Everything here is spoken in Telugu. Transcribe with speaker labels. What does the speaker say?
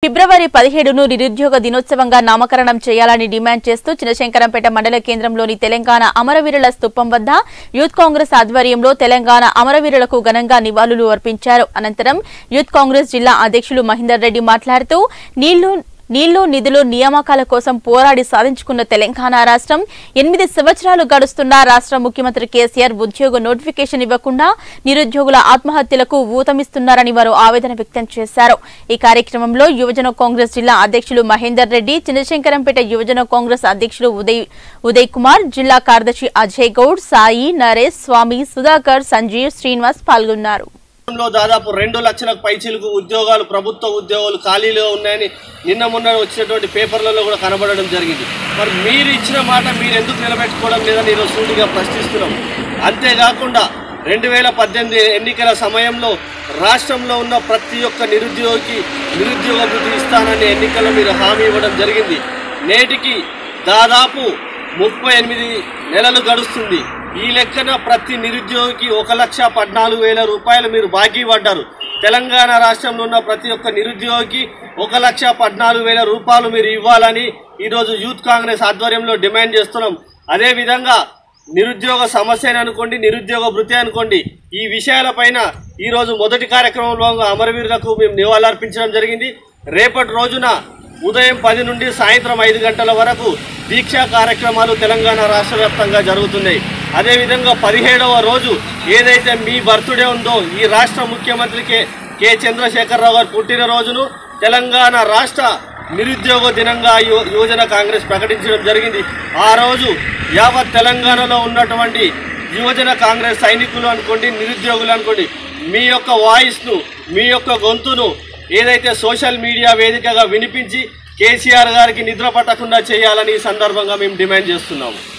Speaker 1: ఫిబ్రవరి పదిహేడును నిరుద్యోగ దినోత్సవంగా నామకరణం చేయాలని డిమాండ్ చేస్తూ చినశంకరంపేట మండల కేంద్రంలోని తెలంగాణ అమరవీరుల స్థూపం వద్ద యూత్ కాంగ్రెస్ ఆధ్వర్యంలో తెలంగాణ అమరవీరులకు ఘనంగా నివాళులు అర్పించారు అనంతరం యూత్ కాంగ్రెస్ జిల్లా అధ్యక్షులు మహేందర్ రెడ్డి మాట్లాడుతూ నీళ్లు నీళ్లు నిధులు నియామకాల కోసం పోరాడి సాధించుకున్న తెలంగాణ రాష్ట్రం ఎనిమిది సంవత్సరాలు గడుస్తున్నా రాష్ట్ర ముఖ్యమంత్రి కేసీఆర్ ఉద్యోగ నోటిఫికేషన్ ఇవ్వకుండా నిరుద్యోగుల ఆత్మహత్యలకు ఊతమిస్తున్నారని వారు ఆవేదన వ్యక్తం చేశారు ఈ కార్యక్రమంలో యువజన కాంగ్రెస్ జిల్లా అధ్యక్షులు మహేందర్ రెడ్డి చిన్నశంకరంపేట యువజన కాంగ్రెస్ అధ్యక్షులు ఉదయ్ ఉదయ్ కుమార్ జిల్లా కార్యదర్శి అజయ్ గౌడ్ సాయి నరేష్ స్వామి సుధాకర్ సంజీవ్ శ్రీనివాస్ పాల్గొన్నారు
Speaker 2: లో దాదాపు రెండు లక్షలకు పైచిలకు ఉద్యోగాలు ప్రభుత్వ ఉద్యోగాలు ఖాళీలో ఉన్నాయని నిన్న మొన్న వచ్చినటువంటి పేపర్లలో కూడా కనబడడం జరిగింది మరి మీరు ఇచ్చిన మాట మీరు ఎందుకు నిలబెట్టుకోవడం లేదని ఈరోజు సూటిగా ప్రశ్నిస్తున్నాం అంతేకాకుండా రెండు వేల పద్దెనిమిది ఎన్నికల సమయంలో రాష్ట్రంలో ఉన్న ప్రతి ఒక్క నిరుద్యోగికి నిరుద్యోగ వృద్ధి ఇస్తానని ఎన్నికల్లో మీరు హామీ ఇవ్వడం జరిగింది నేటికి దాదాపు ముప్పై ఎనిమిది నెలలు గడుస్తుంది ఈ లెక్కన ప్రతి నిరుద్యోగికి ఒక లక్ష పద్నాలుగు వేల రూపాయలు మీరు బాకీ పడ్డారు తెలంగాణ రాష్ట్రంలో ఉన్న ప్రతి ఒక్క నిరుద్యోగికి ఒక లక్ష పద్నాలుగు వేల రూపాయలు మీరు ఇవ్వాలని ఈరోజు యూత్ కాంగ్రెస్ ఆధ్వర్యంలో డిమాండ్ చేస్తున్నాం అదేవిధంగా నిరుద్యోగ సమస్యని అనుకోండి నిరుద్యోగ వృత్తి అనుకోండి ఈ విషయాలపైన ఈరోజు మొదటి కార్యక్రమంలో అమరవీరులకు మేము నివాళులర్పించడం జరిగింది రేపటి రోజున ఉదయం పది నుండి సాయంత్రం ఐదు గంటల వరకు దీక్షా కార్యక్రమాలు తెలంగాణ రాష్ట్ర వ్యాప్తంగా జరుగుతున్నాయి అదేవిధంగా పదిహేడవ రోజు ఏదైతే మీ బర్త్డే ఉందో ఈ రాష్ట్ర ముఖ్యమంత్రి కె కె చంద్రశేఖరరావు గారు పుట్టినరోజును తెలంగాణ రాష్ట్ర నిరుద్యోగ దినంగా యు- యువజన కాంగ్రెస్ ప్రకటించడం జరిగింది ఆ రోజు యావత్ తెలంగాణలో ఉన్నటువంటి యువజన కాంగ్రెస్ సైనికులు అనుకోండి నిరుద్యోగులు అనుకోండి మీ యొక్క వాయిస్ను మీ యొక్క గొంతును ఏదైతే సోషల్ మీడియా వేదికగా వినిపించి కేసీఆర్ గారికి నిద్ర పట్టకుండా చేయాలని ఈ సందర్భంగా మేము డిమాండ్ చేస్తున్నాము